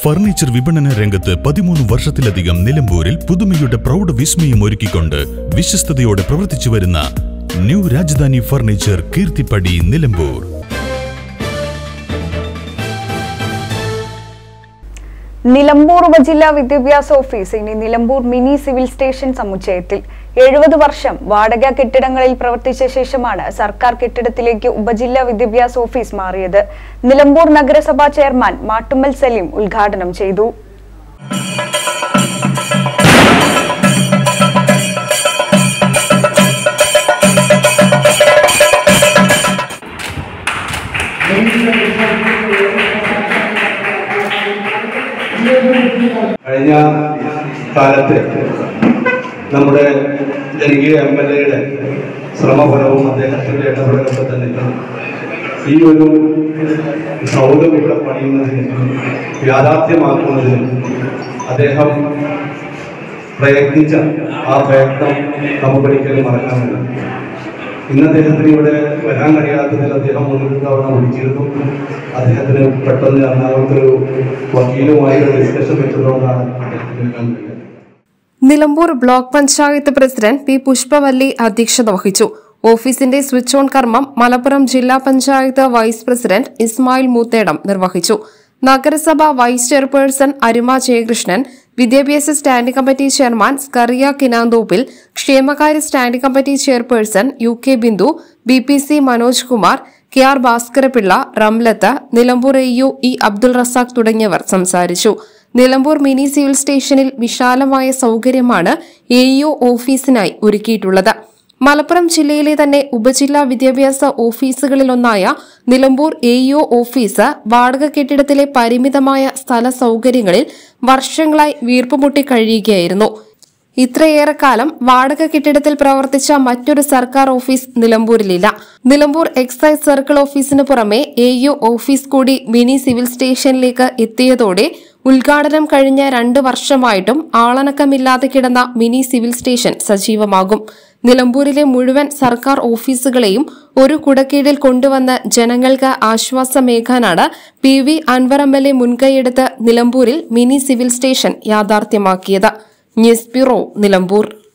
furniture വിപണന രംഗത്ത് പതിമൂന്ന് വർഷത്തിലധികം നിലമ്പൂരിൽ പുതുമയുടെ പ്രൗഢ വിസ്മയം ഒരുക്കിക്കൊണ്ട് വിശ്വസ്തയോടെ പ്രവർത്തിച്ചു വരുന്ന ന്യൂ രാജധാനി ഫർണിച്ചർ കീർത്തിപ്പടി നിലമ്പൂർ നിലമ്പൂർ ഉപജില്ലാ വിദ്യാഭ്യാസ ഓഫീസ് ഇനി നിലമ്പൂർ മിനി സിവിൽ സ്റ്റേഷൻ സമുച്ചയത്തിൽ എഴുപത് വർഷം വാടക കെട്ടിടങ്ങളിൽ പ്രവർത്തിച്ച ശേഷമാണ് സർക്കാർ കെട്ടിടത്തിലേക്ക് ഉപജില്ലാ വിദ്യാഭ്യാസ ഓഫീസ് മാറിയത് നിലമ്പൂർ നഗരസഭാ ചെയർമാൻ മാട്ടുമ്മൽ സലീം ഉദ്ഘാടനം ചെയ്തു കഴിഞ്ഞ കാലത്ത് നമ്മുടെ ജനകീയ എം എൽ എയുടെ ശ്രമഫലവും അദ്ദേഹത്തിൻ്റെ ഇടപെടലൊക്കെ തന്നെ ഈ ഒരു സൗധം ഇവിടെ പണിയുന്നതിന് യാഥാർത്ഥ്യമാക്കുന്നതിന് അദ്ദേഹം പ്രയത്നിച്ച ആ പ്രയത്നം നമുക്കൊരിക്കലും മറക്കാനില്ല ഇന്ന് അദ്ദേഹത്തിന് ഇവിടെ വരാൻ കഴിയാത്തതിൽ അദ്ദേഹം മുന്നൊരു തവണ വിളിച്ചിരുന്നു അദ്ദേഹത്തിന് പെട്ടെന്ന് എറണാകുളത്തൊരു വക്കീലുമായി ഒരു ഡിസ്കഷൻ വെച്ചതുകൊണ്ടാണ് അദ്ദേഹത്തിന് വരാൻ കഴിയാത്തത് Nilambur block panchayat president P Pushpavalli അധ്യക്ഷത വഹിച്ചു ഓഫീസിന്റെ സ്വിച്ച് ഓൺ കർമ്മം മലപ്പുറം ജില്ലാ പഞ്ചായത്ത് വൈസ് പ്രസിഡന്റ് ഇസ്മായിൽ മൂത്തേടം നിർവഹിച്ചു നഗരസഭ വൈസ് ചെയർപേഴ്സൺ അരുമ ജയകൃഷ്ണൻ വിദ്യാഭ്യാസ standing committee chairman Scaria Kinanthoppil ക്ഷേമകാര്യ standing committee chairperson U K Bindu B P C Manoj Kumar K R Bhaskarapillai Ramlath Nilambur A U E Abdul Razak തുടങ്ങിയവർ സംസാരിച്ചു നിലമ്പൂർ മിനി സിവിൽ സ്റ്റേഷനിൽ വിശാലമായ സൗകര്യമാണ് എ യു ഓഫീസിനായി ഒരുക്കിയിട്ടുള്ളത് മലപ്പുറം ജില്ലയിലെ തന്നെ ഉപജില്ലാ വിദ്യാഭ്യാസ ഓഫീസുകളിലൊന്നായ നിലമ്പൂർ എ യു ഓഫീസ് വാടക കെട്ടിടത്തിലെ പരിമിതമായ സ്ഥല സൗകര്യങ്ങളിൽ വർഷങ്ങളായി വീർപ്പുമുട്ടി കഴിയുകയായിരുന്നു ഇത്രയേറെ കാലം വാടക കെട്ടിടത്തിൽ പ്രവർത്തിച്ച മറ്റൊരു സർക്കാർ ഓഫീസ് നിലമ്പൂരിലില്ല നിലമ്പൂർ എക്സൈസ് സർക്കിൾ ഓഫീസിന് പുറമെ എ യു ഓഫീസ് കൂടി മിനി സിവിൽ സ്റ്റേഷനിലേക്ക് എത്തിയതോടെ ഉദ്ഘാടനം കഴിഞ്ഞ രണ്ട് വർഷമായിട്ടും ആളനക്കമില്ലാതെ കിടന്ന മിനി സിവിൽ സ്റ്റേഷൻ സജീവമാകും നിലമ്പൂരിലെ മുഴുവൻ സർക്കാർ ഓഫീസുകളെയും ഒരു കുടക്കീഴിൽ കൊണ്ടുവന്ന് ജനങ്ങൾക്ക് ആശ്വാസമേകാനാണ് P V Anvar M L A മുൻകൈയെടുത്ത് നിലമ്പൂരിൽ മിനി സിവിൽ സ്റ്റേഷൻ യാഥാർത്ഥ്യമാക്കിയത് ന്യൂസ് ബ്യൂറോ നിലമ്പൂർ